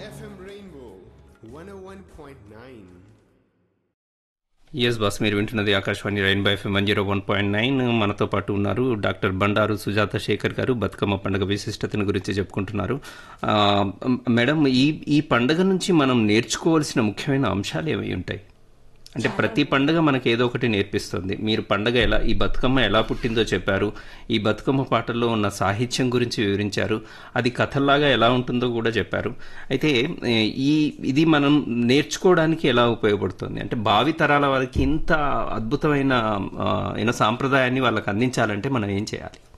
FM Rainbow 101.9. Yes boss మీరు వింటున్నది Akashvani rainbow FM one zero one point nine మనతో పాటు ఉన్నారు డాక్టర్ బండారు సుజాత శేఖర్ గారు బతుకమ్మ పండుగ విశిష్టతను గురించి చెప్పుకుంటున్నారు ఆ, మేడం ఈ ఈ పండుగ నుంచి మనం నేర్చుకోవాల్సిన ముఖ్యమైన అంశాలు ఏమై ఉంటాయి అంటే ప్రతి పండుగ మనకి ఏదో ఒకటి నేర్పిస్తుంది మీరు పండుగ ఎలా ఈ బతుకమ్మ ఎలా పుట్టిందో చెప్పారు ఈ బతుకమ్మ పాటల్లో ఉన్న సాహిత్యం గురించి వివరించారు అది కథల్లాగా ఎలా ఉంటుందో కూడా చెప్పారు అయితే ఏ, ఈ ఇది మనం నేర్చుకోవడానికి ఎలా ఉపయోగపడుతుంది అంటే భావి తరాల వారికి ఇంత అద్భుతమైన ఆ, ఏదో సాంప్రదాయాన్ని వాళ్ళకి అందించాలంటే మనం ఏం చేయాలి